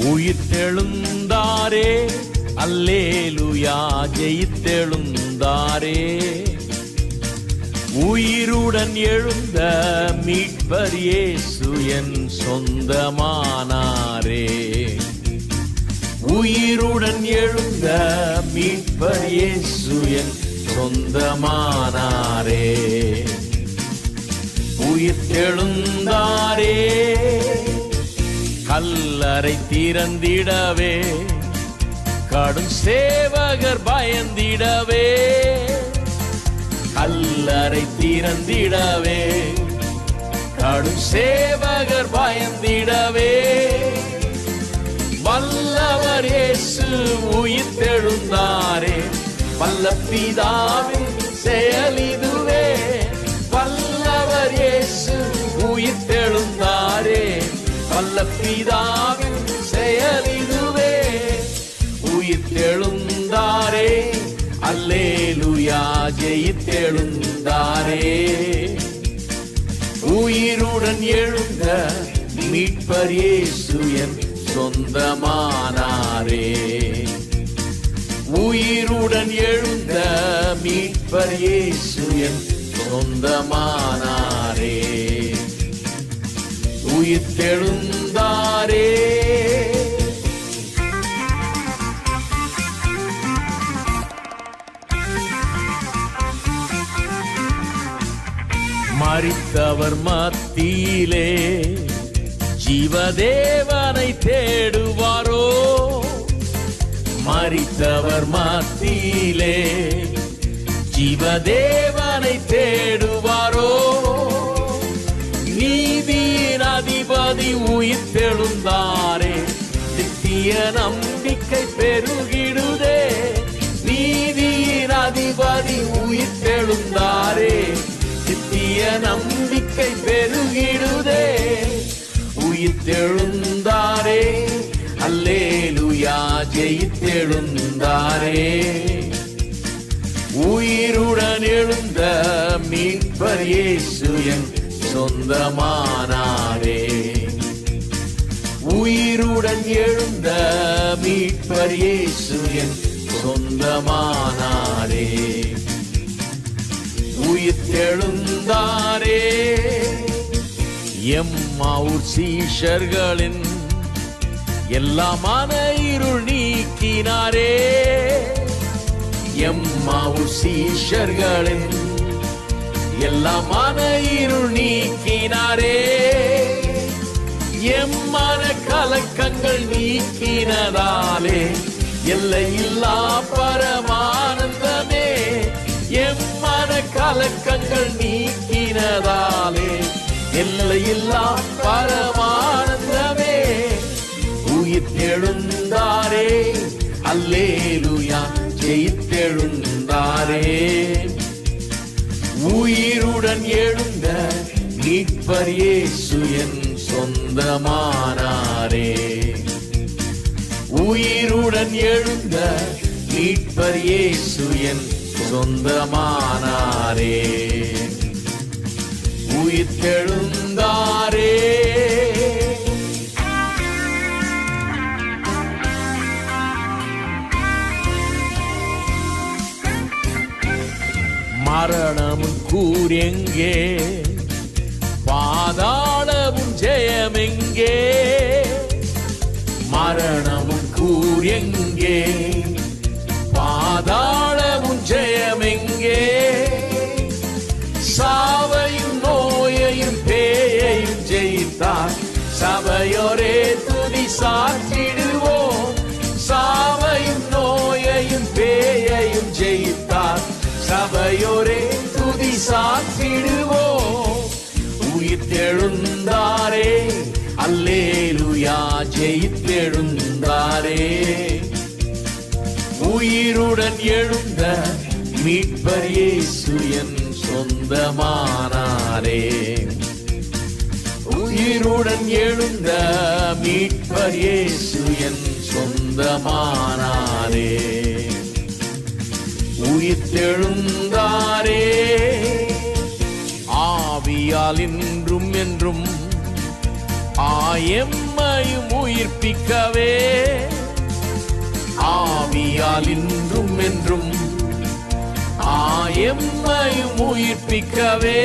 உயிர்த்தெழுந்தாரே அல்லேலுயா ஜெயித்தெழுந்தாரே உயிருடன் எழுந்த மீட்பர் இயேசு என் சொந்தமானாரே உயிருடன் எழுந்த மீட்பர் இயேசு என் சொந்தமானாரே உயிர்த்தெழுந்தாரே கல்லறை திறந்திடவே கடும் சேவகர் பயந்திடவே கல்லறை திறந்திடவே கடும் சேவகர் பயந்திடவே வல்லவர் இயேசு உயிர்த்தெழுந்தாரே வல்ல பிதாவின் செயலிதுவே வல்லவர் இயேசு உயிர்த்தெழுந்தாரே வல்ல பிதாவின் செயலிதுவே உயிர்த்தெழுந்தாரே அல்லேலுயா ஜெயித்தெழுந்தாரே உயிருடன் எழுந்த மீட்பர் இயேசு என் சொந்தமானாரே உயிருடன் எழுந்த மீட்பர் இயேசு என் சொந்தமானாரே உயிர்த்தெழுந்தாரே மறித்தவர் மத்தியிலே ஜீவதேவனை தேடுவாரோ மறித்தவர் மத்தியிலே ஜீவதேவனை தேடுவாரோ நீதியின் அதிபதி உயிர்த்தெழுந்தாரே நித்திய நம்பிக்கை பெருகிடுதே நீதியின் அதிபதி உயிர்த்தெழுந்தாரே நித்திய நம்பிக்கை பெருகிடுதே உயிர்த்தெழுந்தாரே அல்லேலுயா ஜெயித்தெழுந்தாரே உயிருடன் எழுந்த மீட்பர் இயேசு என் சொந்தமானாரே உயிருடன் எழுந்த மீட்பர் இயேசு என் சொந்தமானாரே உயிர்த்தெழுந்தாரே எம்மாவூர் சீஷர்களின் எல்லாமான இருள் நீக்கினாரே எம்மாவூர் சீஷர்களின் எல்லாமான இருள் நீக்கினாரே எம்மான கலக்கங்கள் நீக்கினதாலே எல்லையில்லா பரமானந்தமே எம்மன கலக்கங்கள் நீக்கினதாலே எல்லையில்லா பரமானந்தமே உயிர்த்தெழுந்தாரே அல்லேலுயா ஜெயித்தெழுந்தாரே உயிருடன் எழுந்த மீட்பர் இயேசு என் சொந்தமானாரே உயிருடன் எழுந்த மீட்பர் இயேசு என் சொந்தமானாரே உயிர்த்தெழுந்தாரே மரணமும் கூரெங்கே பாதாளமும் ஜெயமெங்கே மரணமும் கூரெங்கே பாதாளமும் ஜெயமெங்கே சாவையும் நோயையும் பேயையும் ஜெயித்தார் சபையோரே துதி சாற்றிடுவோம் சாவையும் நோயையும் பேயையும் ஜெயித்தார் சபையோரே துதி சாற்றிடுவோம் உயிர்த்தெழுந்தாரே அல்லேலுயா ஜெயித்தெழுந்தாரே உயிருடன் எழுந்த மீட்பர் இயேசு என் சொந்தமானாரே உயிருடன் எழுந்த மீட்பர் இயேசு என் சொந்தமானாரே உயிர்த்தெழுந்தாரே ஆவியால் இன்றும் என்றும் ஆயம்ம எம்மையும் உயிர்ப்பிக்கவே ஆவியால் இன்றும் என்றும் ஆயம்மையும் உயிர்ப்பிக்கவே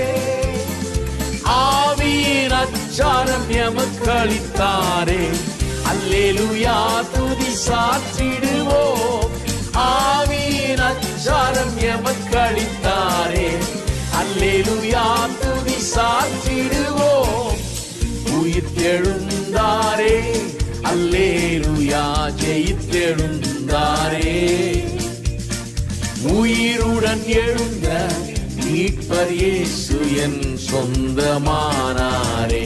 ஆவியின் அச்சாரம் எமக்களித்தாரே அல்லேலுயா துதி சாற்றிடுவோம் ஆவியின் அச்சாரம் எமக்களித்தாரே அல்லேலுயா துதி சாற்றிடுவோம் உயிர்த்தெழுந்தாரே அல்லேலுயா ஜெயித்தெழுந்தாரே உயிருடன் எழுந்த மீட்பர் இயேசு என் சொந்தமானாரே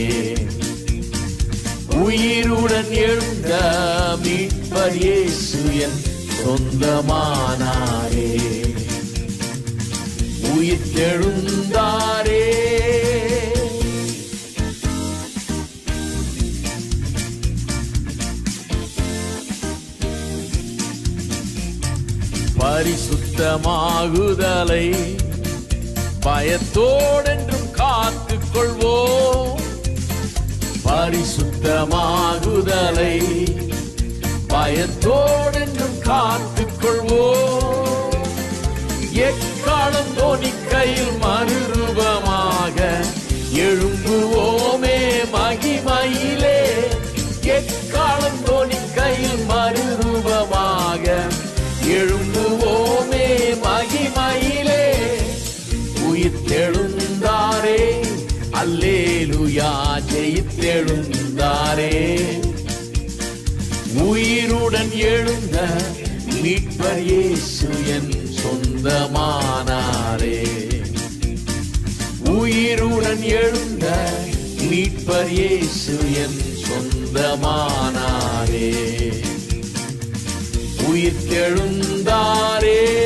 உயிருடன் எழுந்த மீட்பர் இயேசு என் சொந்தமானாரே உயிர்த்தெழுந்தாரே பரிசுத்தமாகுதலை பயத்தோடென்றும் காத்துக் கொள்வோம் பரிசுத்தமாகுதலை பயத்தோடென்றும் காத்துக் கொள்வோம் எக்காலம் தோணிக்கையில் மறுரூபமாக எழும்புவோமே மகிமையிலே எக்காலம் தோணிக்கையில் மறுரூபமாக எழும்புவோமே மகிமையிலே உயிர்த்தெழுந்தாரே அல்லேலுயா ஜெயித்தெழுந்தாரே உயிருடன் எழுந்த மீட்பர் இயேசு என் சொந்தமானாரே உயிருடன் எழுந்த மீட்பர் இயேசு என் சொந்தமானாரே உயிர்த்தெழுந்தாரே